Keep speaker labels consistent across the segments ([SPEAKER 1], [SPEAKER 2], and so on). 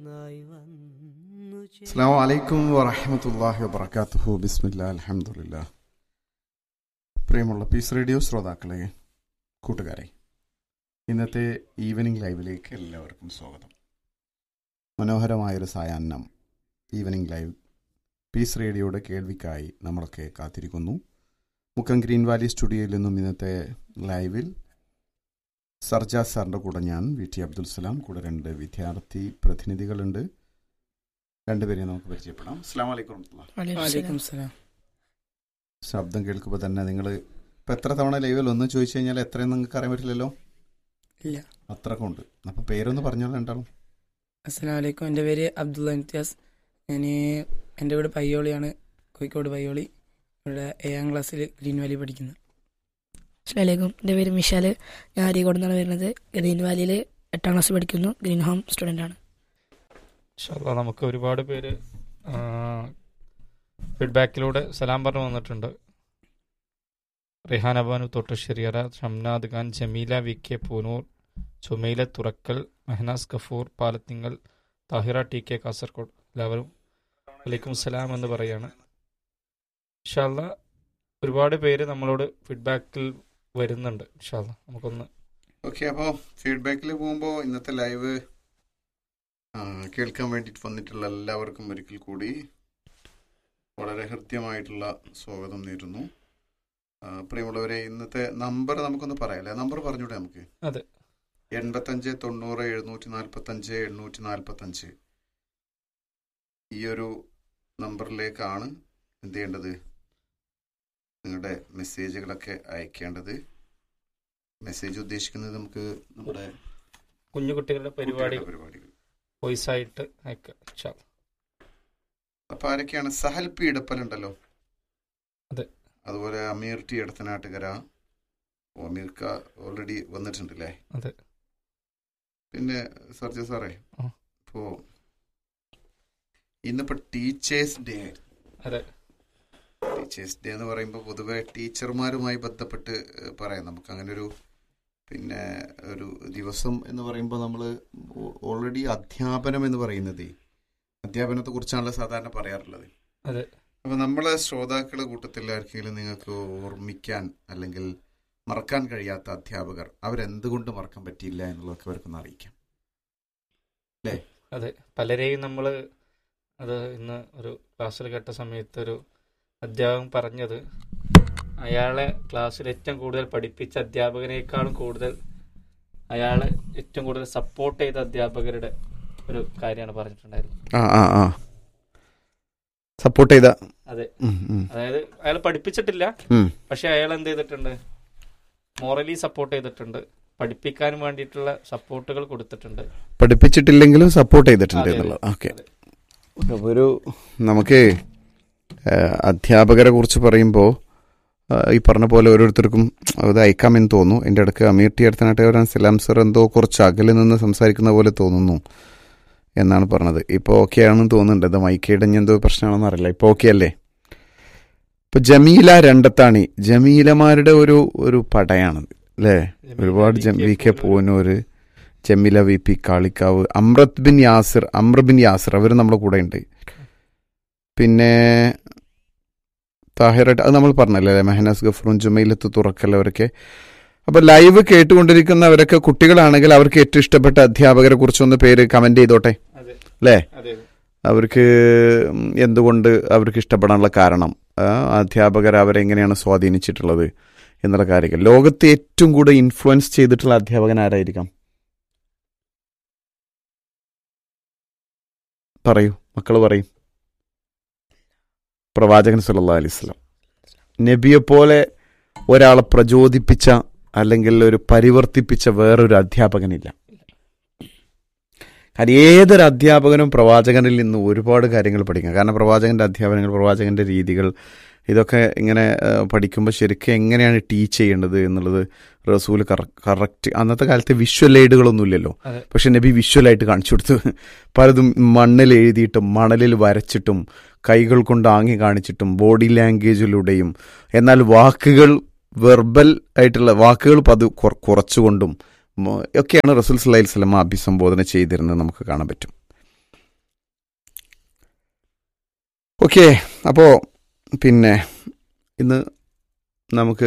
[SPEAKER 1] അസ്സാം വലൈക്കും വറഹമത്തല്ലാഹി വബർക്കാത്തുഹു ബിസ്മില്ല അലഹമുല്ല പ്രിയമുള്ള പീസ് റേഡിയോ ശ്രോതാക്കളെ കൂട്ടുകാരെ ഇന്നത്തെ ഈവനിങ് ലൈവിലേക്ക് എല്ലാവർക്കും സ്വാഗതം മനോഹരമായൊരു സായാഹ്നം ഈവനിങ് ലൈവ് പീസ് റേഡിയോയുടെ കേൾവിക്കായി നമ്മളൊക്കെ കാത്തിരിക്കുന്നു മുക്കം ഗ്രീൻ വാലി സ്റ്റുഡിയോയിൽ നിന്നും ഇന്നത്തെ ലൈവിൽ സർജാ സാറിൻ്റെ കൂടെ ഞാൻ വി ടി അബ്ദുൽ സലാം കൂടെ രണ്ട് വിദ്യാർത്ഥി പ്രതിനിധികളുണ്ട് രണ്ടുപേരെയും നമുക്ക് പരിചയപ്പെടാം അസ്സാം വലൈക്കും വറഹ്മത്തുള്ളാഹി.
[SPEAKER 2] വാലേക്കും സലാം
[SPEAKER 1] ശബ്ദം കേൾക്കുമ്പോൾ തന്നെ നിങ്ങൾ ഇപ്പം എത്ര തവണ ലൈവിൽ ഒന്ന് ചോദിച്ചു കഴിഞ്ഞാൽ എത്രയും നിങ്ങൾക്ക് അറിയാൻ പറ്റില്ലല്ലോ
[SPEAKER 2] ഇല്ല
[SPEAKER 1] അത്രക്കും ഉണ്ട് അപ്പം പേരൊന്ന് പറഞ്ഞോളൂ രണ്ടാളും
[SPEAKER 2] അസ്സലാം വലൈക്കും എൻ്റെ പേര് അബ്ദുള്ള ഇംതിയാസ് ഞാൻ എൻ്റെ വീട് പയ്യോളിയാണ് കോഴിക്കോട് പയ്യോളി ഇവിടെ ഏഴാം ക്ലാസ്സിൽ ഗ്രീൻ വാലി പഠിക്കുന്നു
[SPEAKER 3] അസ്സലാമലൈക്കും എൻ്റെ പേര് മിഷാല് ഞാൻ അരീക്കോട് നിന്നാണ് വരുന്നത് ഗ്രീൻ വാലിയിൽ എട്ടാം ക്ലാസ് പഠിക്കുന്നു ഗ്രീൻ ഹോം സ്റ്റുഡൻ്റ് ആണ്
[SPEAKER 4] ഇൻഷാല്ലാ നമുക്ക് ഒരുപാട് പേര് ഫീഡ്ബാക്കിലൂടെ സലാം പറഞ്ഞു വന്നിട്ടുണ്ട് റിഹാൻ അബാനു തൊട്ടുശരിയറ ഷംനാദ് ഖാൻ ജമീല വി കെ പൂനൂർ ചുമയില തുറക്കൽ മെഹനാസ് ഗഫൂർ പാലത്തിങ്ങൽ താഹിറ ടി കെ കാസർഗോഡ് എല്ലാവരും വലൈക്കും സലാം എന്ന് പറയാണ് ഇൻഷാല്ല ഒരുപാട് പേര് നമ്മളോട് ഫീഡ്ബാക്കിൽ വരുന്നുണ്ട് ഇൻഷാല്ല നമുക്കൊന്ന്
[SPEAKER 1] ഓക്കെ അപ്പോൾ ഫീഡ്ബാക്കിൽ പോകുമ്പോൾ ഇന്നത്തെ ലൈവ് കേൾക്കാൻ വേണ്ടിയിട്ട് വന്നിട്ടുള്ള എല്ലാവർക്കും ഒരിക്കൽ കൂടി വളരെ ഹൃദ്യമായിട്ടുള്ള സ്വാഗതം നേരുന്നു ആ, പ്രിയമുള്ളവരെ ഇന്നത്തെ നമ്പർ നമുക്കൊന്ന് പറയാല്ലേ നമ്പർ പറഞ്ഞൂടെ നമുക്ക്
[SPEAKER 4] അതെ.
[SPEAKER 1] എൺപത്തഞ്ച് തൊണ്ണൂറ് എഴുന്നൂറ്റി നാൽപ്പത്തഞ്ച് എണ്ണൂറ്റി നാൽപ്പത്തഞ്ച് ഈ ഒരു നമ്പറിലേക്കാണ് എന്ത് ചെയ്യേണ്ടത് നിങ്ങളുടെ മെസ്സേജുകളൊക്കെ അയക്കേണ്ടത് മെസ്സേജ് ഉദ്ദേശിക്കുന്നത് നമുക്ക് നമ്മുടെ
[SPEAKER 4] കുഞ്ഞു കുട്ടികളുടെ പരിപാടി
[SPEAKER 1] കുട്ടികളുടെ പരിപാടികൾ
[SPEAKER 4] വോയിസ് ആയിട്ട് അയക്കാം ഇൻഷാല്ലാ
[SPEAKER 1] അപ്പൊ ആരൊക്കെയാണ് സഹൽ പി ഇടപ്പലുണ്ടല്ലോ
[SPEAKER 4] അതെ.
[SPEAKER 1] അതുപോലെ അമീർ ടി എടത്തനാട്ടുകര ഓ, അമീർക്ക ഓൾറെഡി വന്നിട്ടുണ്ടല്ലേ
[SPEAKER 4] അതെ.
[SPEAKER 1] പിന്നെ സർജ സാറേ
[SPEAKER 4] ആ.
[SPEAKER 1] ഇപ്പോ ഇന്നിപ്പോ ടീച്ചേഴ്സ് ഡേ
[SPEAKER 4] അതെ.
[SPEAKER 1] ടീച്ചേഴ്സ് ഡേ എന്ന് പറയുമ്പോൾ പൊതുവെ ടീച്ചർമാരുമായി ബന്ധപ്പെട്ട് ഏഹ്, പറയാം നമുക്ക് അങ്ങനെ ഒരു പിന്നെ ഒരു ദിവസം എന്ന് പറയുമ്പോൾ നമ്മൾ ഓൾറെഡി അധ്യാപനം എന്ന് പറയുന്നത് അധ്യാപനത്തെ കുറിച്ചാണല്ലോ സാധാരണ പറയാറുള്ളത്
[SPEAKER 4] അതെ.
[SPEAKER 1] അപ്പൊ നമ്മളെ ശ്രോതാക്കളെ കൂട്ടത്തിൽ ആർക്കെങ്കിലും നിങ്ങൾക്ക് ഓർമ്മിക്കാൻ അല്ലെങ്കിൽ മറക്കാൻ കഴിയാത്ത അധ്യാപകർ അവരെന്തുകൊണ്ട് മറക്കാൻ പറ്റിയില്ല എന്നുള്ളതൊക്കെ അവർക്കൊന്ന് അറിയിക്കാം
[SPEAKER 4] അതെ പലരെയും നമ്മൾ അത് ഇന്ന് ഒരു ക്ലാസ്സിൽ കേട്ട സമയത്ത് ഒരു അധ്യാപകൻ പറഞ്ഞത് അയാളെ ക്ലാസ്സിൽ ഏറ്റവും കൂടുതൽ പഠിപ്പിച്ച അധ്യാപകനേക്കാളും കൂടുതൽ അയാളെ ഏറ്റവും കൂടുതൽ സപ്പോർട്ട് ചെയ്ത അധ്യാപകരുടെ ഒരു കാര്യമാണ് പറഞ്ഞിട്ടുണ്ടായിരുന്നത്
[SPEAKER 1] ആ ആ ആ സപ്പോർട്ട് ചെയ്ത
[SPEAKER 4] അതെ
[SPEAKER 1] ഉം, ഉം,
[SPEAKER 4] അതായത് അയാൾ പഠിപ്പിച്ചിട്ടില്ല
[SPEAKER 1] ഉം.
[SPEAKER 4] പക്ഷെ അയാൾ എന്ത് ചെയ്തിട്ടുണ്ട് മോറലി സപ്പോർട്ട് ചെയ്തിട്ടുണ്ട് പഠിപ്പിക്കാൻ വേണ്ടിയിട്ടുള്ള സപ്പോർട്ടുകൾ കൊടുത്തിട്ടുണ്ട്
[SPEAKER 1] പഠിപ്പിച്ചിട്ടില്ലെങ്കിലും സപ്പോർട്ട് ചെയ്തിട്ടുണ്ട്
[SPEAKER 4] അതെ, അതെ.
[SPEAKER 1] എന്നുള്ളത് ഓക്കെ
[SPEAKER 4] അതെ.
[SPEAKER 1] അപ്പോൾ ഒരു നമുക്ക് ഏഹ്, അധ്യാപകരെ കുറിച്ച് പറയുമ്പോൾ ഈ പറഞ്ഞ പോലെ ഓരോരുത്തർക്കും അത് അയക്കാമെന്ന് തോന്നുന്നു എൻ്റെ ഇടയ്ക്ക് അമീർ ടി അടുത്തനായിട്ട് വരാൻ സലാം സർ എന്തോ കുറച്ച് അകലെ നിന്ന് സംസാരിക്കുന്ന പോലെ തോന്നുന്നു എന്നാണ് പറഞ്ഞത് ഇപ്പോൾ ഓക്കെ ആണെന്ന് തോന്നുന്നുണ്ട് ഇത് മൈക്കയിടഞ്ഞ എന്തോ പ്രശ്നമാണെന്ന് അറിയില്ല ഇപ്പോൾ ഓക്കെ അല്ലേ ഇപ്പൊ ജമീല രണ്ടത്താണി ജമീലമാരുടെ ഒരു ഒരു പടയാണത് അല്ലേ ഒരുപാട് ജം V K Poonoor Jameela V P Kalikavu Amrath bin Yasir Amra bin Yasir അവർ നമ്മുടെ കൂടെ ഉണ്ട് പിന്നെ താഹിറട്ട് അത് നമ്മൾ പറഞ്ഞല്ലേ അല്ലേ? മെഹനാസ് ഗഫറും ജുമൈലത്ത് തുറക്കൽ അവരൊക്കെ അപ്പൊ ലൈവ് കേട്ടുകൊണ്ടിരിക്കുന്നവരൊക്കെ കുട്ടികളാണെങ്കിൽ അവർക്ക് ഏറ്റവും ഇഷ്ടപ്പെട്ട അധ്യാപകരെ കുറിച്ചൊന്ന് പേര് കമന്റ് ചെയ്തോട്ടെ
[SPEAKER 4] അതെ
[SPEAKER 1] അല്ലേ
[SPEAKER 4] അതെ
[SPEAKER 1] അവർക്ക് എന്തുകൊണ്ട് അവർക്ക് ഇഷ്ടപ്പെടാനുള്ള കാരണം ആ, അധ്യാപകർ അവരെങ്ങനെയാണ് സ്വാധീനിച്ചിട്ടുള്ളത് എന്നുള്ള കാര്യങ്ങൾ ലോകത്തെ ഏറ്റവും കൂടുതൽ ഇൻഫ്ലുവൻസ് ചെയ്തിട്ടുള്ള അധ്യാപകൻ ആരായിരിക്കാം പറയൂ മക്കൾ പറയും പ്രവാചകൻ സല്ലല്ലാഹു അലൈഹി വസല്ലം നബിയെ പോലെ ഒരാളെ പ്രചോദിപ്പിച്ച അല്ലെങ്കിൽ ഒരു പരിവർത്തിപ്പിച്ച വേറൊരു അധ്യാപകനില്ല കാരണം ഏതൊരു അധ്യാപകനും പ്രവാചകനിൽ നിന്ന് ഒരുപാട് കാര്യങ്ങൾ പഠിക്കാം കാരണം പ്രവാചകന്റെ അധ്യാപനങ്ങൾ പ്രവാചകന്റെ രീതികൾ ഇതൊക്കെ ഇങ്ങനെ പഠിക്കുമ്പോൾ ശരിക്കും എങ്ങനെയാണ് ടീച്ച് ചെയ്യേണ്ടത് എന്നുള്ളത് റസൂൽ കറക്റ്റ് അന്നത്തെ കാലത്ത് വിഷ്വൽ എയ്ഡുകളൊന്നും ഇല്ലല്ലോ
[SPEAKER 4] അതെ.
[SPEAKER 1] പക്ഷെ നബി വിഷ്വലായിട്ട് കാണിച്ചു കൊടുത്തു പലതും മണ്ണിൽ എഴുതിയിട്ടും മണലിൽ വരച്ചിട്ടും കൈകൾ കൊണ്ട് ആങ്ങി കാണിച്ചിട്ടും ബോഡി ലാംഗ്വേജിലൂടെയും എന്നാൽ വാക്കുകൾ വെർബൽ ആയിട്ടുള്ള വാക്കുകൾ പത് കുറ- കുറച്ചുകൊണ്ടും മ- ഒക്കെയാണ് റസൂൽ സല്ലല്ലാഹി അലൈഹി വസല്ലം അഭിസംബോധന ചെയ്തിരുന്നത് നമുക്ക് കാണാൻ പറ്റും ഓക്കെ അപ്പോൾ പിന്നെ ഇന്ന് നമുക്ക്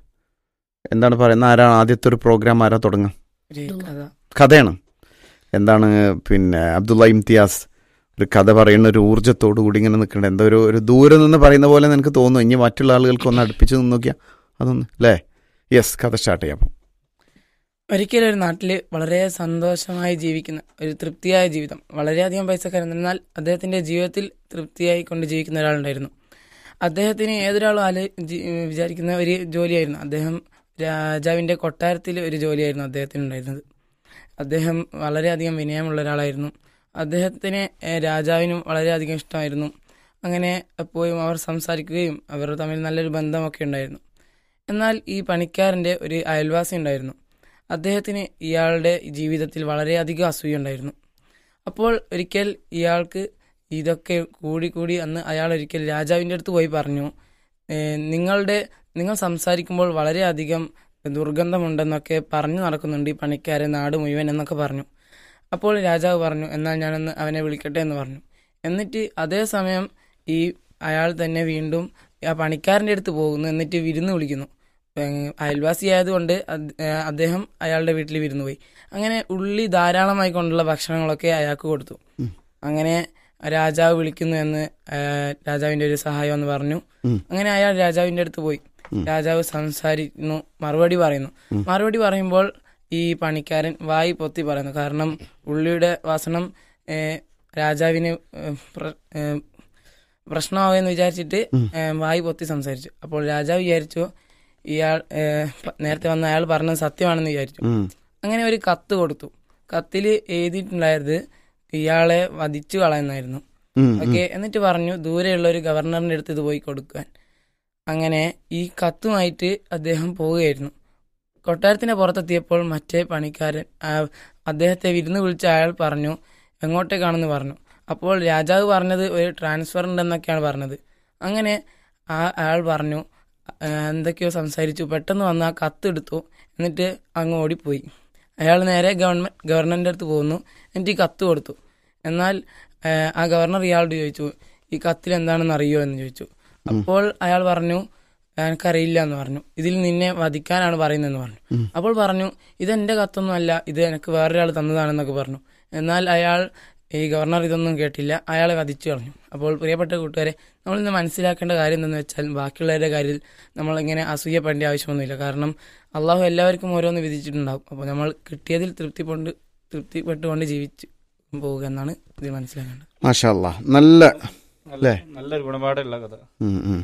[SPEAKER 1] എന്താണ് പറയുന്നത് ആരാ ആദ്യത്തെ ഒരു പ്രോഗ്രാം ആരാ തുടങ്ങുക
[SPEAKER 2] ഒരു കഥ
[SPEAKER 1] കഥയാണ് എന്താണ് പിന്നെ അബ്ദുള്ള ഇംതിയാസ് ഒരു കഥ പറയുന്ന ഒരു ഊർജ്ജത്തോടു കൂടി ഇങ്ങനെ നിൽക്കേണ്ട എന്തോ ഒരു ഒരു ദൂരെ നിന്ന് പറയുന്ന പോലെ നിനക്ക് തോന്നുന്നു ഇനി മറ്റുള്ള ആളുകൾക്ക് ഒന്ന് അടുപ്പിച്ച് നിന്ന് നോക്കിയാൽ അതൊന്ന് അല്ലേ യെസ് കഥ സ്റ്റാർട്ട് ചെയ്യാം അപ്പോൾ
[SPEAKER 2] ഒരിക്കലും ഒരു നാട്ടിൽ വളരെ സന്തോഷമായി ജീവിക്കുന്ന ഒരു തൃപ്തിയായ ജീവിതം വളരെയധികം പൈസക്കാരൻ എന്നാൽ അദ്ദേഹത്തിന്റെ ജീവിതത്തിൽ തൃപ്തിയായി കൊണ്ട് ജീവിക്കുന്ന ഒരാളുണ്ടായിരുന്നു അദ്ദേഹത്തിന് ഏതൊരാളും ആല് ജി- വിചാരിക്കുന്ന ഒരു ജോലിയായിരുന്നു അദ്ദേഹം രാജാവിന്റെ കൊട്ടാരത്തിൽ ഒരു ജോലിയായിരുന്നു അദ്ദേഹത്തിന് ഉണ്ടായിരുന്നത് അദ്ദേഹം വളരെയധികം വിനയമുള്ള ഒരാളായിരുന്നു അദ്ദേഹത്തിന് ഏഹ്, രാജാവിനും വളരെയധികം ഇഷ്ടമായിരുന്നു അങ്ങനെ എപ്പോഴും അവർ സംസാരിക്കുകയും അവർ തമ്മിൽ നല്ലൊരു ബന്ധമൊക്കെ ഉണ്ടായിരുന്നു എന്നാൽ ഈ പണിക്കാരന്റെ ഒരു അയൽവാസി ഉണ്ടായിരുന്നു അദ്ദേഹത്തിന് ഇയാളുടെ ജീവിതത്തിൽ വളരെയധികം അസൂയുണ്ടായിരുന്നു അപ്പോൾ ഒരിക്കൽ ഇയാൾക്ക് ഇതൊക്കെ കൂടി കൂടി അന്ന് അയാൾ ഒരിക്കൽ രാജാവിൻ്റെ അടുത്ത് പോയി പറഞ്ഞു "ഏഹ്, നിങ്ങളുടെ നിങ്ങൾ സംസാരിക്കുമ്പോൾ വളരെയധികം ദുർഗന്ധമുണ്ടെന്നൊക്കെ പറഞ്ഞു നടക്കുന്നുണ്ട് ഈ പണിക്കാരൻ നാട് മുഴുവൻ എന്നൊക്കെ പറഞ്ഞു അപ്പോൾ രാജാവ് പറഞ്ഞു എന്നാൽ ഞാനൊന്ന് അവനെ വിളിക്കട്ടെ എന്ന് പറഞ്ഞു എന്നിട്ട് അതേസമയം ഈ അയാൾ തന്നെ വീണ്ടും ആ പണിക്കാരൻ്റെ അടുത്ത് പോകുന്നു എന്നിട്ട് വിരുന്ന് വിളിക്കുന്നു ഏഹ് അയൽവാസി ആയതുകൊണ്ട് അത്- ഏഹ് അദ്ദേഹം അയാളുടെ വീട്ടിൽ വിരുന്നു പോയി അങ്ങനെ ഉള്ളി ധാരാളമായി കൊണ്ടുള്ള ഭക്ഷണങ്ങളൊക്കെ അയാൾക്ക് കൊടുത്തു
[SPEAKER 1] ഉം.
[SPEAKER 2] അങ്ങനെ രാജാവ് വിളിക്കുന്നു എന്ന് ഏഹ് രാജാവിന്റെ ഒരു സഹായം എന്ന് പറഞ്ഞു
[SPEAKER 1] ഉം.
[SPEAKER 2] അങ്ങനെ അയാൾ രാജാവിന്റെ അടുത്ത് പോയി
[SPEAKER 1] ഉം.
[SPEAKER 2] രാജാവ് സംസാരിക്കുന്നു മറുപടി പറയുന്നു
[SPEAKER 1] ഉം.
[SPEAKER 2] മറുപടി പറയുമ്പോൾ ഈ പണിക്കാരൻ വായി പൊത്തി പറയുന്നു കാരണം ഉള്ളിയുടെ വാസനം ഏഹ് രാജാവിന് ഏഹ് പ്ര- ഏഹ് പ്രശ്നമാവുമെന്ന് വിചാരിച്ചിട്ട്
[SPEAKER 1] ഉം.
[SPEAKER 2] ഏഹ് വായി പൊത്തി സംസാരിച്ചു അപ്പോൾ രാജാവ് വിചാരിച്ചു ഇയാൾ ഏഹ് പ- നേരത്തെ വന്ന അയാൾ പറഞ്ഞത് സത്യമാണെന്ന് വിചാരിച്ചു
[SPEAKER 1] ഉം.
[SPEAKER 2] അങ്ങനെ ഒരു കത്ത് കൊടുത്തു കത്തിൽ എഴുതിയിട്ടുണ്ടായത് ഇയാളെ വധിച്ചു കളയുന്നായിരുന്നു
[SPEAKER 1] ഉം, ഉം.
[SPEAKER 2] ഓക്കെ എന്നിട്ട് പറഞ്ഞു ദൂരെയുള്ള ഒരു ഗവർണറിന്റെ അടുത്ത് ഇത് പോയി കൊടുക്കാൻ അങ്ങനെ ഈ കത്തുമായിട്ട് അദ്ദേഹം പോവുകയായിരുന്നു കൊട്ടാരത്തിന്റെ പുറത്തെത്തിയപ്പോൾ മറ്റേ പണിക്കാരൻ ആ, അദ്ദേഹത്തെ വിരുന്ന് വിളിച്ച അയാൾ പറഞ്ഞു എങ്ങോട്ടേക്കാണെന്ന് പറഞ്ഞു അപ്പോൾ രാജാവ് പറഞ്ഞത് ഒരു ട്രാൻസ്ഫർ ഉണ്ടെന്നൊക്കെയാണ് പറഞ്ഞത് അങ്ങനെ ആ അയാൾ പറഞ്ഞു ആ, എന്തൊക്കെയോ സംസാരിച്ചു പെട്ടെന്ന് വന്ന് ആ കത്ത് എടുത്തു എന്നിട്ട് അങ്ങ് ഓടിപ്പോയി അയാൾ നേരെ ഗവൺമെന്റ് ഗവർണറിന്റെ അടുത്ത് പോകുന്നു എന്നിട്ട് ഈ കത്ത് കൊടുത്തു എന്നാൽ ആ, ആ ഗവർണർ ഇയാളോട് ചോദിച്ചു ഈ കത്തിൽ എന്താണെന്ന് അറിയോ എന്ന് ചോദിച്ചു അപ്പോൾ അയാൾ പറഞ്ഞു എനിക്കറിയില്ല എന്ന് പറഞ്ഞു ഇതിൽ നിന്നെ വധിക്കാനാണ് പറയുന്നതെന്ന് പറഞ്ഞു
[SPEAKER 1] ഉം.
[SPEAKER 2] അപ്പോൾ പറഞ്ഞു ഇത് എന്റെ കത്തൊന്നും അല്ല ഇത് എനിക്ക് വേറൊരാൾ തന്നതാണെന്നൊക്കെ പറഞ്ഞു എന്നാൽ അയാൾ ഈ ഗവർണർ ഇതൊന്നും കേട്ടില്ല അയാളെ വധിച്ചു കളഞ്ഞു അപ്പോൾ പ്രിയപ്പെട്ട കൂട്ടുകാരെ നമ്മൾ ഇന്ന് മനസ്സിലാക്കേണ്ട കാര്യം എന്തെന്ന് വെച്ചാൽ ബാക്കിയുള്ളവരുടെ കാര്യത്തിൽ നമ്മൾ ഇങ്ങനെ അസൂയപ്പെടേണ്ട ആവശ്യമൊന്നുമില്ല കാരണം അള്ളാഹു എല്ലാവർക്കും ഓരോന്ന് വിധിച്ചിട്ടുണ്ടാവും അപ്പോൾ നമ്മൾ കിട്ടിയതിൽ തൃപ്തിപ്പെട്ട് തൃപ്തിപ്പെട്ടുകൊണ്ട് ജീവിച്ച് പോവുക എന്നാണ് ഇതിൽ മനസ്സിലാക്കേണ്ടത്
[SPEAKER 1] മാഷാ അല്ലാ. നല്ല
[SPEAKER 4] നല്ല
[SPEAKER 1] അല്ലേ?
[SPEAKER 4] നല്ലൊരു ഗുണപാടുള്ള കഥ
[SPEAKER 1] ഉം, ഉം.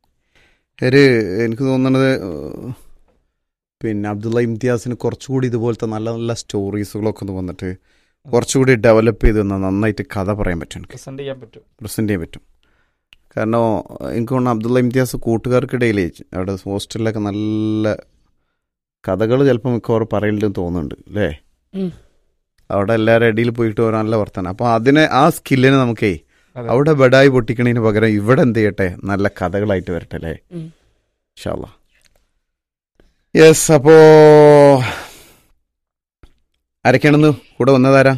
[SPEAKER 1] ഒരു എനിക്ക് തോന്നുന്നത് ഏഹ്, പിന്നെ അബ്ദുള്ള ഇംതിയാസിന് കുറച്ചുകൂടി ഇതുപോലത്തെ നല്ല നല്ല സ്റ്റോറീസുകളൊക്കെ ഒന്ന് വന്നിട്ട് കുറച്ചുകൂടി ഡെവലപ്പ് ചെയ്ത് തന്നാൽ നന്നായിട്ട് കഥ പറയാൻ പറ്റും എനിക്ക്
[SPEAKER 4] പ്രസന്റ് ചെയ്യാൻ പറ്റും
[SPEAKER 1] പ്രസന്റ് ചെയ്യാൻ പറ്റും കാരണം എനിക്ക് തോന്നുന്നു അബ്ദുള്ള ഇംതിയാസ് കൂട്ടുകാർക്കിടയിലേ അവിടെ ഹോസ്റ്റലിലൊക്കെ നല്ല കഥകൾ ചിലപ്പോൾ മിക്കവാറും പറയലുണ്ടെന്ന് തോന്നുന്നുണ്ട് അല്ലേ
[SPEAKER 3] ഉം.
[SPEAKER 1] അവിടെ എല്ലാവരും ഇടയിൽ പോയിട്ട് ഓരോ നല്ല വർത്താനം അപ്പോൾ അതിനെ ആ സ്കില്ലിന് നമുക്കേ
[SPEAKER 4] അതെ.
[SPEAKER 1] അവിടെ ബെഡായി പൊട്ടിക്കണതിന് പകരം ഇവിടെ എന്ത് ചെയ്യട്ടെ നല്ല കഥകളായിട്ട് വരട്ടെ അല്ലേ
[SPEAKER 3] ഉം.
[SPEAKER 1] ഇൻഷാല്ലാ യെസ് അപ്പോ ആരൊക്കെയാണെന്ന് കൂടെ വന്നതാരാ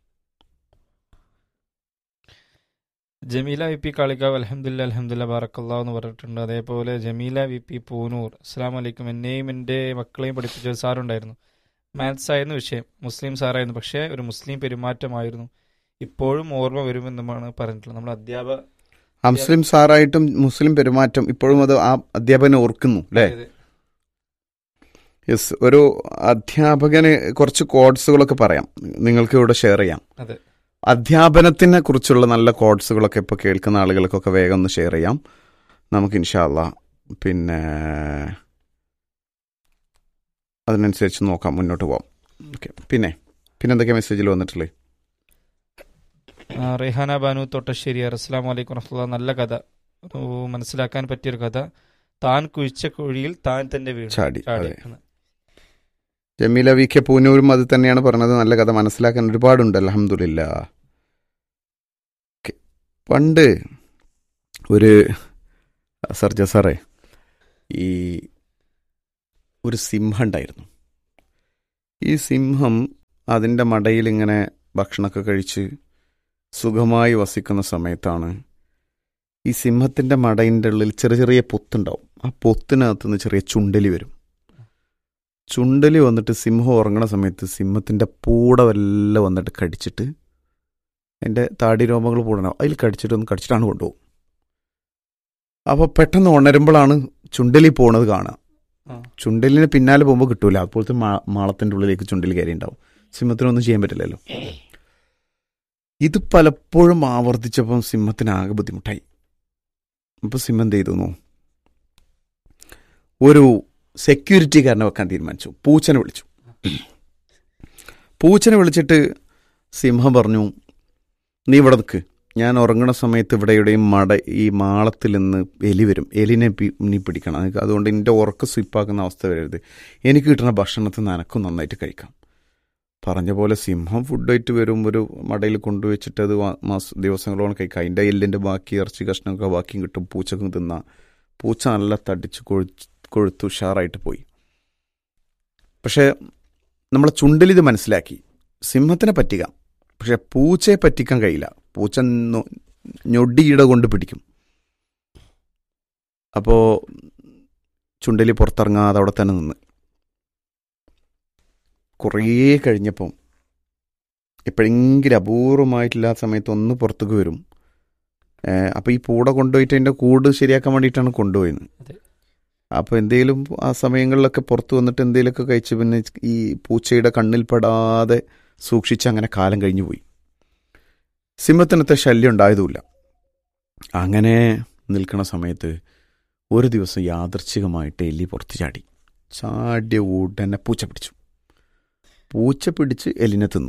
[SPEAKER 4] ജമീല വി പി കാളിക്കാവ് അലഹമുല്ല അലഹമുല്ല ബാറക്കല്ലാ എന്ന് പറഞ്ഞിട്ടുണ്ട് അതേപോലെ ജമീല വി പി പൂനൂർ അസ്സാം വലൈക്കും എന്നെയും എൻ്റെ മക്കളെയും പഠിപ്പിച്ച ഒരു സാറുണ്ടായിരുന്നു മാത്സ് ആയിരുന്നു വിഷയം മുസ്ലിം സാറായിരുന്നു പക്ഷേ ഒരു മുസ്ലിം പെരുമാറ്റമായിരുന്നു ഇപ്പോഴും ഓർമ്മ വരുമെന്നുമാണ് പറഞ്ഞിട്ടുള്ളത് നമ്മൾ അധ്യാപക
[SPEAKER 1] ആ മുസ്ലിം സാറായിട്ടും മുസ്ലിം പെരുമാറ്റം ഇപ്പോഴും അത് ആ അധ്യാപകനെ ഓർക്കുന്നു അല്ലേ യെസ് ഒരു അധ്യാപകന് കുറച്ച് കോഡ്സുകളൊക്കെ പറയാം നിങ്ങൾക്ക് ഇവിടെ ഷെയർ ചെയ്യാം
[SPEAKER 4] അതെ.
[SPEAKER 1] അധ്യാപനത്തിനെ കുറിച്ചുള്ള നല്ല കോഡ്സുകളൊക്കെ ഇപ്പോൾ കേൾക്കുന്ന ആളുകൾക്കൊക്കെ വേഗം ഒന്ന് ഷെയർ ചെയ്യാം നമുക്ക് ഇൻഷാല്ല പിന്നെ അതിനനുസരിച്ച് നോക്കാം മുന്നോട്ട് പോവാം ഓക്കെ പിന്നെ പിന്നെ എന്തൊക്കെയാ മെസ്സേജിൽ വന്നിട്ടുള്ളത്
[SPEAKER 4] ആ, റെഹാന ബാനു തൊട്ടശ്ശേരി അസ്സാം വലൈക്കും വറഹ്മത്തുള്ളാ നല്ല കഥ ഒരു മനസ്സിലാക്കാൻ പറ്റിയൊരു കഥ താൻ കുഴിച്ച കുഴിയിൽ താൻ തന്നെ വീണു
[SPEAKER 1] ചാടി
[SPEAKER 4] ചാടി
[SPEAKER 1] അതെ ജമീല വി കെ പൂനൂരും അത് തന്നെയാണ് പറഞ്ഞത് നല്ല കഥ മനസ്സിലാക്കാൻ ഒരുപാടുണ്ട് അലഹമില്ല പണ്ട് ഒരു സർജ സാറേ ഈ ഒരു സിംഹം ഉണ്ടായിരുന്നു ഈ സിംഹം അതിൻ്റെ മടയിൽ ഇങ്ങനെ ഭക്ഷണമൊക്കെ കഴിച്ച് സുഖമായി വസിക്കുന്ന സമയത്താണ് ഈ സിംഹത്തിൻ്റെ മടയിൻ്റെ ഉള്ളിൽ ചെറിയ ചെറിയ പൊത്തുണ്ടാവും ആ പൊത്തിനകത്തുനിന്ന് ചെറിയ ചുണ്ടലി വരും ചുണ്ടലി വന്നിട്ട് സിംഹം ഉറങ്ങണ സമയത്ത് സിംഹത്തിൻ്റെ പൂട വല്ല വന്നിട്ട് കടിച്ചിട്ട് എൻ്റെ താടി രോമങ്ങൾ പൂടണം അതിൽ കടിച്ചിട്ട് ഒന്ന് കടിച്ചിട്ടാണ് കൊണ്ടുപോകും അപ്പോൾ പെട്ടെന്ന് ഉണരുമ്പോഴാണ് ചുണ്ടലി പോണത് കാണുക
[SPEAKER 4] ആ.
[SPEAKER 1] ചുണ്ടലിന് പിന്നാലെ പോകുമ്പോൾ കിട്ടൂല അപ്പോഴത്തെ മാ- മാളത്തിൻ്റെ ഉള്ളിലേക്ക് ചുണ്ടലി കയറി ഉണ്ടാവും സിംഹത്തിനൊന്നും ചെയ്യാൻ പറ്റില്ലല്ലോ ഇത് പലപ്പോഴും ആവർത്തിച്ചപ്പം സിംഹത്തിന് ആകെ ബുദ്ധിമുട്ടായി അപ്പോൾ സിംഹം എന്ത് ചെയ്തു ഒരു സെക്യൂരിറ്റിക്കാരനെ വെക്കാൻ തീരുമാനിച്ചു പൂച്ചനെ വിളിച്ചു പൂച്ചനെ വിളിച്ചിട്ട് സിംഹം പറഞ്ഞു നീ ഇവിടെ നിൽക്ക് ഞാൻ ഉറങ്ങണ സമയത്ത് ഇവിടെ എവിടെയും മട ഈ മാളത്തിൽ നിന്ന് എലി വരും എലിനെ പി- നീ പിടിക്കണം അത് അതുകൊണ്ട് എൻ്റെ ഉറക്ക സ്വിപ്പാക്കുന്ന അവസ്ഥ വരരുത് എനിക്ക് കിട്ടുന്ന ഭക്ഷണത്തിൽ നനക്കും നന്നായിട്ട് കഴിക്കാം പറഞ്ഞ പോലെ സിംഹം ഫുഡായിട്ട് വരും ഒരു മടയിൽ കൊണ്ടുവച്ചിട്ട് അത് വാ- മാസ ദിവസങ്ങളോളം കഴിക്കാം അതിൻ്റെ എല്ലിൻ്റെ ബാക്കി ഇറച്ചി കഷ്ണമൊക്കെ ബാക്കിയും കിട്ടും പൂച്ചക്കും തിന്നാം പൂച്ച നല്ല തടിച്ച് കൊഴുച്ച് കൊഴുത്ത് ഉഷാറായിട്ട് പോയി പക്ഷേ നമ്മളെ ചുണ്ടലിത് മനസ്സിലാക്കി സിംഹത്തിനെ പറ്റിക്കാം പക്ഷെ പൂച്ചയെ പറ്റിക്കാൻ കഴിയില്ല പൂച്ച നൊ- ഞൊടിയിട കൊണ്ട് പിടിക്കും അപ്പോൾ ചുണ്ടലി പുറത്തിറങ്ങാതെ അവിടെ തന്നെ നിന്ന് കുറേ കഴിഞ്ഞപ്പം എപ്പോഴെങ്കിലും അപൂർവമായിട്ടില്ലാത്ത സമയത്ത് ഒന്ന് പുറത്തേക്ക് വരും അപ്പോൾ ഈ പൂട കൊണ്ടുപോയിട്ട് അതിൻ്റെ കൂട് ശരിയാക്കാൻ വേണ്ടിയിട്ടാണ് കൊണ്ടുപോയത്
[SPEAKER 4] അതെ.
[SPEAKER 1] അപ്പോൾ എന്തെങ്കിലും ആ സമയങ്ങളിലൊക്കെ പുറത്ത് വന്നിട്ട് എന്തെങ്കിലുമൊക്കെ കഴിച്ച് പിന്നെ ഈ പൂച്ചയുടെ കണ്ണിൽ പെടാതെ സൂക്ഷിച്ച് അങ്ങനെ കാലം കഴിഞ്ഞു പോയി സിംഹത്തിനത്തെ ശല്യം ഉണ്ടായതുമില്ല അങ്ങനെ നിൽക്കുന്ന സമയത്ത് ഒരു ദിവസം യാദർച്ഛികമായിട്ട് എലി പുറത്ത് ചാടി ചാടിയ ഉടനെ പൂച്ച പിടിച്ചു പൂച്ച പിടിച്ച് എലിനെ തിന്നു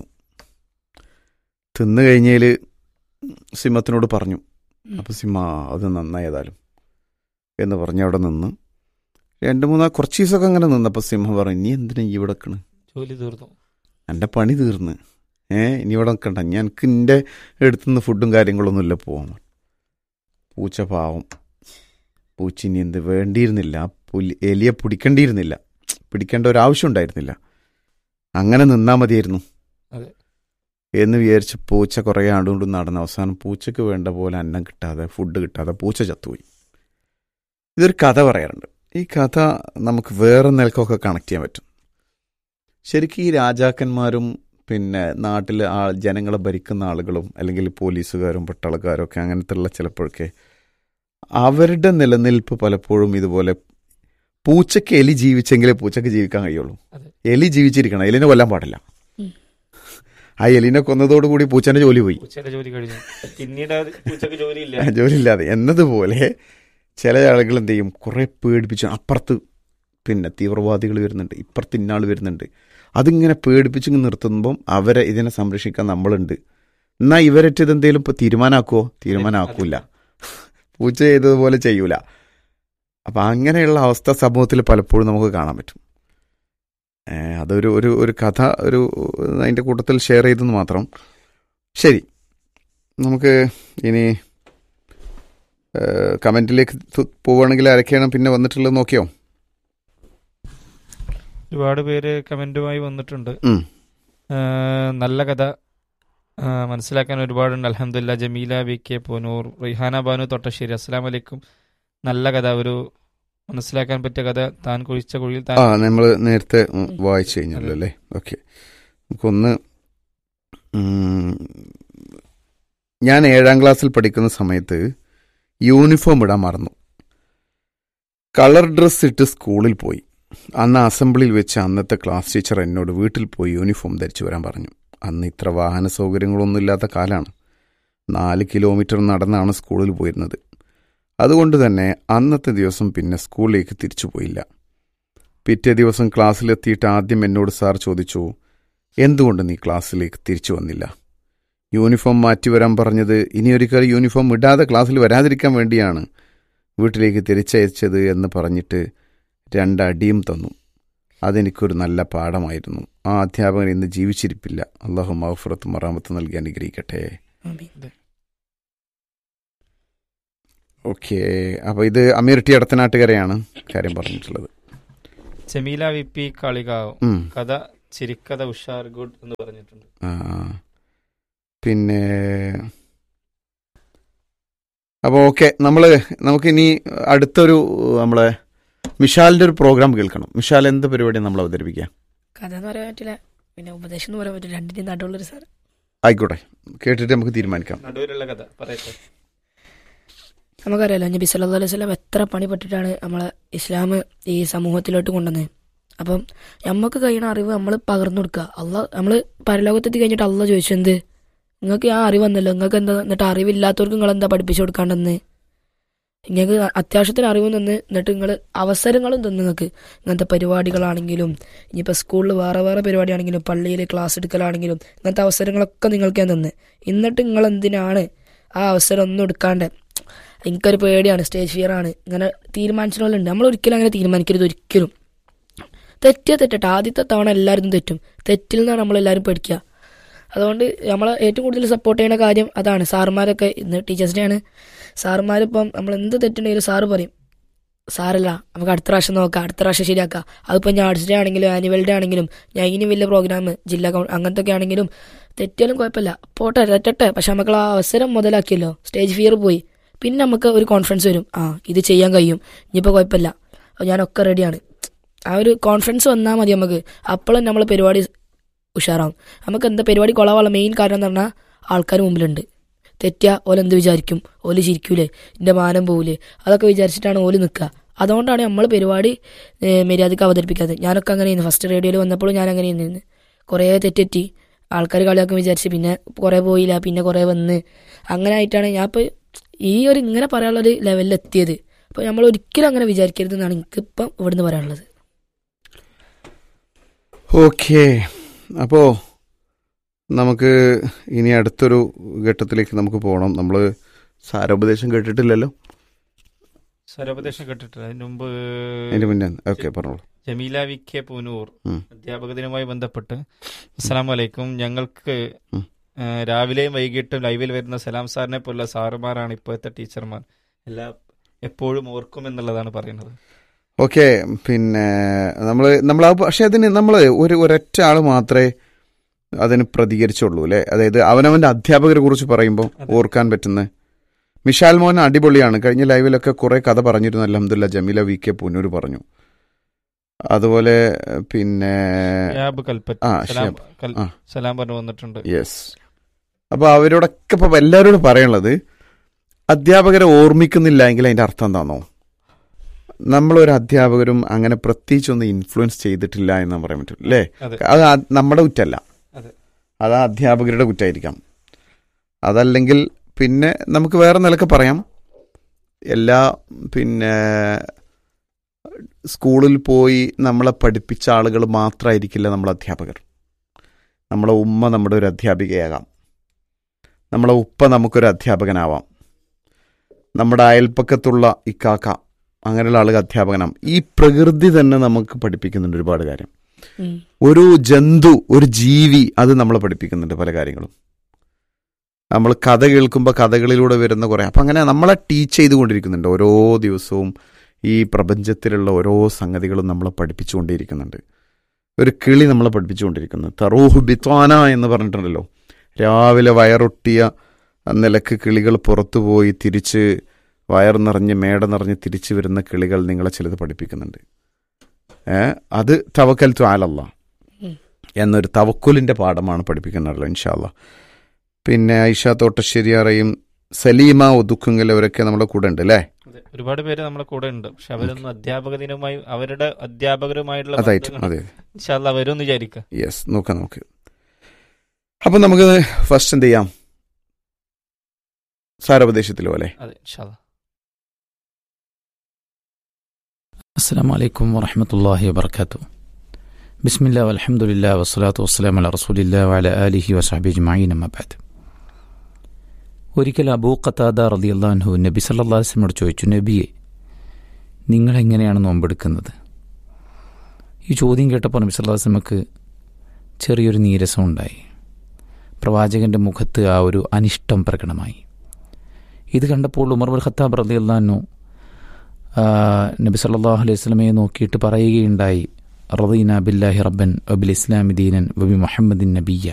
[SPEAKER 1] തിന്നു കഴിഞ്ഞതിൽ സിംഹത്തിനോട് പറഞ്ഞു അപ്പം സിംഹ അത് നന്നായി ഏതായാലും എന്ന് പറഞ്ഞ് അവിടെ നിന്ന് രണ്ട് മൂന്നാ കുറച്ച് ദിവസമൊക്കെ അങ്ങനെ നിന്നപ്പോൾ സിംഹം പറഞ്ഞു ഇനി എന്തിനാ ഈ ഇവിടെ നിൽക്കണ്
[SPEAKER 4] ജോലി തീർന്നു
[SPEAKER 1] എൻ്റെ പണി തീർന്ന് ഏ ഇനി ഇവിടെ നിൽക്കണ്ട ഞങ്ങൾക്ക് എൻ്റെ അടുത്തുനിന്ന് ഫുഡും കാര്യങ്ങളൊന്നും ഇല്ല പോവാൻ പൂച്ച പാവം പൂച്ച ഇനി എന്ത് വേണ്ടിയിരുന്നില്ല ആ പുലി എലിയെ പിടിക്കേണ്ടിയിരുന്നില്ല പിടിക്കേണ്ട ഒരു ആവശ്യം ഉണ്ടായിരുന്നില്ല അങ്ങനെ നിന്നാൽ മതിയായിരുന്നു
[SPEAKER 4] അതെ.
[SPEAKER 1] എന്ന് വിചാരിച്ച് പൂച്ച കുറേ ആണ്ടുകൊണ്ട് നടന്ന അവസാനം പൂച്ചയ്ക്ക് വേണ്ട പോലെ അന്നം കിട്ടാതെ ഫുഡ് കിട്ടാതെ പൂച്ച ചത്തുപോയി ഇതൊരു കഥ പറയാറുണ്ട് ഈ കഥ നമുക്ക് വേറെ നിലക്കൊക്കെ കണക്ട് ചെയ്യാൻ പറ്റും ശരിക്കും ഈ രാജാക്കന്മാരും പിന്നെ നാട്ടിലെ ആ ജനങ്ങളെ ഭരിക്കുന്ന ആളുകളും അല്ലെങ്കിൽ പോലീസുകാരും പട്ടാളക്കാരും ഒക്കെ അങ്ങനത്തെ ഉള്ള ചിലപ്പോഴൊക്കെ അവരുടെ നിലനിൽപ്പ് പലപ്പോഴും ഇതുപോലെ പൂച്ചയ്ക്ക് എലി ജീവിച്ചെങ്കിലേ പൂച്ചയ്ക്ക് ജീവിക്കാൻ കഴിയുള്ളൂ
[SPEAKER 4] അതെ.
[SPEAKER 1] എലി ജീവിച്ചിരിക്കണം എലിനെ കൊല്ലാൻ പാടില്ല
[SPEAKER 3] ഉം.
[SPEAKER 1] ആ എലിനെ കൊന്നതോടുകൂടി പൂച്ചന്റെ ജോലി പോയി
[SPEAKER 4] പൂച്ചയുടെ ജോലി കഴിഞ്ഞു പിന്നീട് അത് പൂച്ചക്ക് ജോലിയില്ല
[SPEAKER 1] ജോലിയില്ലാതെ എന്നതുപോലെ ചില ആളുകൾ എന്ത് ചെയ്യും കുറെ പേടിപ്പിച്ച് അപ്പുറത്ത് പിന്നെ തീവ്രവാദികൾ വരുന്നുണ്ട് ഇപ്പുറത്ത് ഇന്നാൾ വരുന്നുണ്ട് അതിങ്ങനെ പേടിപ്പിച്ച് ഇങ്ങ് നിർത്തുമ്പം അവരെ ഇതിനെ സംരക്ഷിക്കാൻ നമ്മളുണ്ട് എന്നാൽ ഇവരറ്റ് ഇതെന്തേലും ഇപ്പോൾ തീരുമാനമാക്കുമോ തീരുമാനമാക്കൂല പൂച്ച ചെയ്തതുപോലെ ചെയ്യൂല അപ്പം അങ്ങനെയുള്ള അവസ്ഥ സമൂഹത്തിൽ പലപ്പോഴും നമുക്ക് കാണാൻ പറ്റും ഏ, അതൊരു ഒരു ഒരു കഥ ഒരു അതിൻ്റെ കൂട്ടത്തിൽ ഷെയർ ചെയ്തെന്ന് മാത്രം ശരി നമുക്ക് ഇനി കമൻറ്റിലേക്ക് പോവുകയാണെങ്കിൽ ആരൊക്കെയാണ് പിന്നെ വന്നിട്ടുള്ളത് നോക്കിയോ
[SPEAKER 4] ഒരുപാട് പേര് കമന്റുമായി വന്നിട്ടുണ്ട്
[SPEAKER 1] ഉം.
[SPEAKER 4] ആഹ് നല്ല കഥ ആഹ് മനസ്സിലാക്കാൻ ഒരുപാടുണ്ട് അലഹമില്ല ജമീല വി കെ പൂനൂർ റിഹാന ബാനു തൊട്ടശ്ശേരി അസ്സാം വലൈക്കും നല്ല കഥ ഒരു മനസ്സിലാക്കാൻ പറ്റിയ കഥ താൻ കുഴിച്ച കുഴിയിൽ താൻ
[SPEAKER 1] ആ നമ്മൾ നേരത്തെ ഉം, വായിച്ചു കഴിഞ്ഞല്ലോ അല്ലേ ഓക്കെ നമുക്കൊന്ന് ഉം, ഞാൻ ഏഴാം ക്ലാസ്സിൽ പഠിക്കുന്ന സമയത്ത് യൂണിഫോം ഇടാൻ മറന്നു കളർ ഡ്രസ് ഇട്ട് സ്കൂളിൽ പോയി അന്ന് അസംബ്ലിയിൽ വെച്ച് അന്നത്തെ ക്ലാസ് ടീച്ചർ എന്നോട് വീട്ടിൽ പോയി യൂണിഫോം ധരിച്ചു വരാൻ പറഞ്ഞു അന്ന് ഇത്ര വാഹന സൗകര്യങ്ങളൊന്നും ഇല്ലാത്ത കാലമാണ് നാല് കിലോമീറ്റർ നടന്നാണ് സ്കൂളിൽ പോയിരുന്നത് അതുകൊണ്ട് തന്നെ അന്നത്തെ ദിവസം പിന്നെ സ്കൂളിലേക്ക് തിരിച്ചു പോയില്ല പിറ്റേ ദിവസം ക്ലാസ്സിലെത്തിയിട്ട് ആദ്യം എന്നോട് സാർ ചോദിച്ചു എന്തുകൊണ്ട് നീ ക്ലാസ്സിലേക്ക് തിരിച്ചു വന്നില്ല യൂണിഫോം മാറ്റി വരാൻ പറഞ്ഞത് ഇനി ഒരിക്കൽ യൂണിഫോം ഇടാതെ ക്ലാസ്സിൽ വരാതിരിക്കാൻ വേണ്ടിയാണ് വീട്ടിലേക്ക് തിരിച്ചയച്ചത് എന്ന് പറഞ്ഞിട്ട് രണ്ടടിയും തന്നു അതെനിക്കൊരു നല്ല പാഠമായിരുന്നു ആ അധ്യാപകൻ ഇന്ന് ജീവിച്ചിരിപ്പില്ല അള്ളാഹു മഹഫുറത്ത് മറാമത്ത് നൽകി അനുഗ്രഹിക്കട്ടെ
[SPEAKER 3] ആമീൻ.
[SPEAKER 1] ഓക്കെ അപ്പോൾ ഇത് അമീർ ടി അടത്തനാട്ടുകരയാണ് കാര്യം പറഞ്ഞിട്ടുള്ളത്
[SPEAKER 4] ജമീല വി പി കാളികാവ്
[SPEAKER 1] ഉം.
[SPEAKER 4] കഥ ചിരിക്കഥ ഉഷാർ ഗുഡ് എന്ന് പറഞ്ഞിട്ടുണ്ട്
[SPEAKER 1] ആ, പിന്നെ അപ്പോൾ ഓക്കെ നമ്മൾ നമുക്കിനി അടുത്തൊരു നമ്മളെ മിഷാലിൻ്റെ ഒരു പ്രോഗ്രാം കേൾക്കണം മിഷാൽ എന്ത് പരിപാടിയാണ് നമ്മൾ അവതരിപ്പിക്കുക
[SPEAKER 3] കഥ എന്ന് പറയാൻ പറ്റില്ല പിന്നെ ഉപദേശം എന്ന് പറയാൻ പറ്റില്ല രണ്ടിനും നടുവുള്ളൊരു സാധനം
[SPEAKER 1] ആയിക്കോട്ടെ കേട്ടിട്ട് നമുക്ക് തീരുമാനിക്കാം
[SPEAKER 4] നടുവിലുള്ള കഥ പറയട്ടെ
[SPEAKER 3] നമുക്കറിയാലോ നബി സല്ലല്ലാഹു അലൈഹി വസല്ലം എത്ര പണിപ്പെട്ടിട്ടാണ് നമ്മളെ ഇസ്ലാം ഈ സമൂഹത്തിലോട്ട് കൊണ്ടുവന്നത് അപ്പം നമുക്ക് കഴിയുന്ന അറിവ് നമ്മൾ പകർന്നു കൊടുക്കുക അല്ല നമ്മൾ പരലോകത്തെത്തി കഴിഞ്ഞിട്ട് അല്ല ചോദിച്ചു എന്ത് നിങ്ങൾക്ക് ആ അറിവ് വന്നല്ലോ നിങ്ങൾക്ക് എന്താ എന്നിട്ട് അറിവില്ലാത്തവർക്ക് നിങ്ങൾ എന്താ പഠിപ്പിച്ചു കൊടുക്കാണ്ടെന്ന് നിങ്ങൾക്ക് അത്യാവശ്യത്തിന് അറിവ് തന്ന് എന്നിട്ട് നിങ്ങൾ അവസരങ്ങളും തന്നു നിങ്ങൾക്ക് ഇങ്ങനത്തെ പരിപാടികളാണെങ്കിലും ഇനിയിപ്പോൾ സ്കൂളിൽ വേറെ വേറെ പരിപാടിയാണെങ്കിലും പള്ളിയിൽ ക്ലാസ് എടുക്കലാണെങ്കിലും ഇങ്ങനത്തെ അവസരങ്ങളൊക്കെ നിങ്ങൾക്ക് ഞാൻ തന്ന് എന്നിട്ട് നിങ്ങൾ എന്തിനാണ് ആ അവസരം ഒന്നും എടുക്കാണ്ട് എനിക്കൊരു പേടിയാണ് സ്റ്റേജ് ഫിയർ ആണ് ഇങ്ങനെ തീരുമാനിച്ചിട്ടുണ്ട് നമ്മൾ ഒരിക്കലും അങ്ങനെ തീരുമാനിക്കരുത് ഒരിക്കലും തെറ്റിയ തെറ്റട്ടെ ആദ്യത്തെ തവണ എല്ലാവരും തെറ്റും തെറ്റിൽ നിന്നാണ് നമ്മളെല്ലാവരും പഠിക്കുക അതുകൊണ്ട് നമ്മളെ ഏറ്റവും കൂടുതൽ സപ്പോർട്ട് ചെയ്യുന്ന കാര്യം അതാണ് സാറുമാരൊക്കെ ഇന്ന് ടീച്ചേഴ്സിനെയാണ് സാറുമാരിപ്പം നമ്മൾ എന്ത് തെറ്റുണ്ടെങ്കിലും സാറ് പറയും സാറല്ല നമുക്ക് അടുത്ത പ്രാവശ്യം നോക്കാം അടുത്ത പ്രാവശ്യം ശരിയാക്കാം അതിപ്പോൾ ഞാൻ ആർട്സ് ഡേ ആണെങ്കിലും ആനുവൽ ഡേ ആണെങ്കിലും ഞാൻ ഇനി വലിയ പ്രോഗ്രാം ജില്ലാ കൗ അങ്ങനത്തെ ഒക്കെ ആണെങ്കിലും തെറ്റിയാലും കുഴപ്പമില്ല പോട്ടെ തെറ്റട്ടെ പക്ഷെ നമുക്ക് ആ അവസരം മുതലാക്കിയല്ലോ സ്റ്റേജ് ഫിയർ പോയി പിന്നെ നമുക്ക് ഒരു കോൺഫിഡൻസ് വരും ആ ഇത് ചെയ്യാൻ കഴിയും ഇനിയിപ്പോൾ കുഴപ്പമില്ല ഞാനൊക്കെ റെഡിയാണ് ആ ഒരു കോൺഫിഡൻസ് വന്നാൽ മതി നമുക്ക് അപ്പോഴും നമ്മൾ പരിപാടി ഉഷാറാവും നമുക്ക് എന്താ പരിപാടി കൊളാവാനുള്ള മെയിൻ കാരണം എന്ന് പറഞ്ഞാൽ ആൾക്കാർ മുമ്പിലുണ്ട് തെറ്റിയ ഓലെന്ത് വിചാരിക്കും ഓല് ചിരിക്കൂലേ എൻ്റെ മാനം പോവില്ലേ അതൊക്കെ വിചാരിച്ചിട്ടാണ് ഓല് നിൽക്കുക അതുകൊണ്ടാണ് നമ്മൾ പരിപാടി ഏഹ്, മര്യാദയ്ക്ക് അവതരിപ്പിക്കാത്തത് ഞാനൊക്കെ അങ്ങനെയായിരുന്നു ഫസ്റ്റ് റേഡിയോയിൽ വന്നപ്പോഴും ഞാൻ അങ്ങനെയായിരുന്നു കുറേ തെറ്റെറ്റി ആൾക്കാർ കളിയാക്കും വിചാരിച്ച് പിന്നെ കുറേ പോയില്ല പിന്നെ കുറേ വന്ന് അങ്ങനെ ആയിട്ടാണ് ഞാൻ ഇപ്പോൾ ഈ ഒരു ഇങ്ങനെ പറയാനുള്ളൊരു ലെവലിൽ എത്തിയത് അപ്പോൾ നമ്മൾ ഒരിക്കലും അങ്ങനെ വിചാരിക്കരുത് എന്നാണ് എനിക്കിപ്പം ഇവിടുന്ന് പറയാനുള്ളത്
[SPEAKER 1] ഓക്കെ അപ്പോൾ നമുക്ക് ഇനി അടുത്തൊരു ഘട്ടത്തിലേക്ക് നമുക്ക് പോകണം നമ്മൾ സാരോപദേശം കേട്ടിട്ടില്ലല്ലോ
[SPEAKER 4] സ്വരോപദേശം കേട്ടിട്ടില്ല അതിന് മുമ്പ്
[SPEAKER 1] അതിന്റെ മുന്നേ ഓക്കെ പറഞ്ഞോളൂ
[SPEAKER 4] ജമീല വി കെ പൂനൂർ
[SPEAKER 1] ഉം.
[SPEAKER 4] അധ്യാപക ദിനവുമായി ബന്ധപ്പെട്ട് അസ്സാം വലൈക്കും ഞങ്ങൾക്ക്
[SPEAKER 1] ഉം.
[SPEAKER 4] ആ, രാവിലെയും വൈകിട്ടും ലൈവിൽ വരുന്ന സലാം സാറിനെ പോലുള്ള സാറുമാരാണ് ഇപ്പോഴത്തെ ടീച്ചർമാർ എല്ലാ എപ്പോഴും ഓർക്കും എന്നുള്ളതാണ് പറയുന്നത്
[SPEAKER 1] ഓക്കെ പിന്നെ നമ്മൾ നമ്മൾ പക്ഷെ അതിന് നമ്മൾ ഒരു ഒരൊറ്റ ആൾ മാത്രമേ അതിന് പ്രതികരിച്ചുള്ളൂ അല്ലേ അതായത് അവനവന്റെ അധ്യാപകരെ കുറിച്ച് പറയുമ്പോൾ
[SPEAKER 4] അതെ.
[SPEAKER 1] ഓർക്കാൻ പറ്റുന്ന മിഷാൽ മോഹൻ അടിപൊളിയാണ് കഴിഞ്ഞ ലൈവിലൊക്കെ കുറെ കഥ പറഞ്ഞിരുന്നു അലഹമുല്ല ജമീല വി കെ പൂനൂർ പറഞ്ഞു അതുപോലെ പിന്നെ
[SPEAKER 4] ഷിയാബ് കൽപ്പറ്റ
[SPEAKER 1] ആ,
[SPEAKER 4] സലാം
[SPEAKER 1] ഷിയാബ്.
[SPEAKER 4] കൽ-
[SPEAKER 1] ആ.
[SPEAKER 4] സലാം പറഞ്ഞു വന്നിട്ടുണ്ട്
[SPEAKER 1] യെസ് അപ്പൊ അവരോടൊക്കെ ഇപ്പൊ എല്ലാവരോടും പറയാനുള്ളത് അധ്യാപകരെ ഓർമ്മിക്കുന്നില്ല എങ്കിൽ അതിന്റെ അർത്ഥം എന്താണോ നമ്മളൊരു അധ്യാപകരും അങ്ങനെ പ്രത്യേകിച്ചൊന്നും ഇൻഫ്ലുവൻസ് ചെയ്തിട്ടില്ല എന്ന് പറയാൻ പറ്റും അല്ലേ
[SPEAKER 4] അതെ
[SPEAKER 1] അത് ആ- നമ്മുടെ കുറ്റല്ല
[SPEAKER 4] അതെ.
[SPEAKER 1] അത് ആ അധ്യാപകരുടെ കുറ്റായിരിക്കാം അതല്ലെങ്കിൽ പിന്നെ നമുക്ക് വേറെ നിലക്ക് പറയാം എല്ലാ പിന്നെ സ്കൂളിൽ പോയി നമ്മളെ പഠിപ്പിച്ച ആളുകൾ മാത്രമായിരിക്കില്ല നമ്മളെ അധ്യാപകർ നമ്മളെ ഉമ്മ നമ്മുടെ ഒരു അധ്യാപികയാകാം നമ്മളെ ഉപ്പ നമുക്കൊരു അധ്യാപകനാവാം നമ്മുടെ അയൽപ്പക്കത്തുള്ള ഇക്കാക്ക അങ്ങനെയുള്ള ആളുകൾ അധ്യാപകനാവും ഈ പ്രകൃതി തന്നെ നമുക്ക് പഠിപ്പിക്കുന്നുണ്ട് ഒരുപാട് കാര്യം
[SPEAKER 3] ഉം.
[SPEAKER 1] ഒരു ജന്തു ഒരു ജീവി അത് നമ്മളെ പഠിപ്പിക്കുന്നുണ്ട് പല കാര്യങ്ങളും നമ്മൾ കഥ കേൾക്കുമ്പോൾ കഥകളിലൂടെ വരുന്ന കുറേ അപ്പം അങ്ങനെ നമ്മളെ ടീച്ച് ചെയ്തുകൊണ്ടിരിക്കുന്നുണ്ട് ഓരോ ദിവസവും ഈ പ്രപഞ്ചത്തിലുള്ള ഓരോ സംഗതികളും നമ്മളെ പഠിപ്പിച്ചുകൊണ്ടിരിക്കുന്നുണ്ട് ഒരു കിളി നമ്മളെ പഠിപ്പിച്ചുകൊണ്ടിരിക്കുന്നു തറൂഹ് ബിത്വാന എന്ന് പറഞ്ഞിട്ടുണ്ടല്ലോ രാവിലെ വയറൊട്ടിയ നിലക്ക് കിളികൾ പുറത്തു പോയി തിരിച്ച് വയർ നിറഞ്ഞ് മേട നിറഞ്ഞ് തിരിച്ചു വരുന്ന കിളികൾ നിങ്ങളെ ചിലത് പഠിപ്പിക്കുന്നുണ്ട് ഏ അത് തവക്കൽ ത്വാലല്ല
[SPEAKER 3] ഉം.
[SPEAKER 1] എന്നൊരു തവക്കുലിന്റെ പാഠമാണ് പഠിപ്പിക്കുന്നുള്ളൂ ഇൻഷാല്ല പിന്നെ ഐഷ തോട്ടശ്ശേരിയാറയും സലീമ ഒതുക്കുങ്ങൽ അവരൊക്കെ നമ്മുടെ കൂടെ ഉണ്ട് അല്ലേ
[SPEAKER 4] അതെ. ഒരുപാട് പേര് നമ്മളെ കൂടെ ഉണ്ട് പക്ഷെ അവരൊന്നും അധ്യാപക ദിനവുമായി അവരുടെ അധ്യാപകരുമായിട്ടുള്ള
[SPEAKER 1] അതായിട്ട്
[SPEAKER 4] ബന്ധങ്ങൾ
[SPEAKER 1] അതെ
[SPEAKER 4] ഇൻഷാല്ലാ വരുമെന്ന് വിചാരിക്കുക
[SPEAKER 1] യെസ് നോക്കാം നമുക്ക് അപ്പം നമുക്ക് ഫസ്റ്റ് എന്ത് ചെയ്യാം സാരോപദേശത്തിലോ അല്ലേ
[SPEAKER 4] അതെ ഇൻഷാല്ലാ
[SPEAKER 5] السلام عليكم ورحمة الله وبركاته بسم الله والحمد لله والصلاة والسلام على رسول الله وعلى آله وصحبه أجمعين أما بعد ഒരിക്കൽ അബൂ ഖത്താദ റളിയല്ലാഹു നബി സല്ലല്ലാഹു അലൈഹി വസല്ലമയോട് ചോദിച്ചു നബിയെ നിങ്ങൾ എങ്ങനെയാണ് നോമ്പെടുക്കുന്നത് ഈ ചോദ്യം കേട്ടപ്പോൾ നബി സല്ലല്ലാഹു അലൈഹി വസല്ലമക്ക് ചെറിയൊരു നീരസം ഉണ്ടായി പ്രവാചകന്റെ മുഖത്ത് ആ ഒരു അനിഷ്ടം പ്രകടമായി ഇത് കണ്ടപ്പോൾ ഉമർ ബിൻ ഖത്താബ് റളിയല്ലാഹു ആ, നബി സല്ലല്ലാഹു അലൈഹി വസല്ലമയെ നോക്കിയിട്ട് പറയുകയുണ്ടായി റദീന ബില്ലാഹി റബ്ബൻ വബിൽ ഇസ്ലാമി ദീനൻ വബി മുഹമ്മദിൻ നബിയ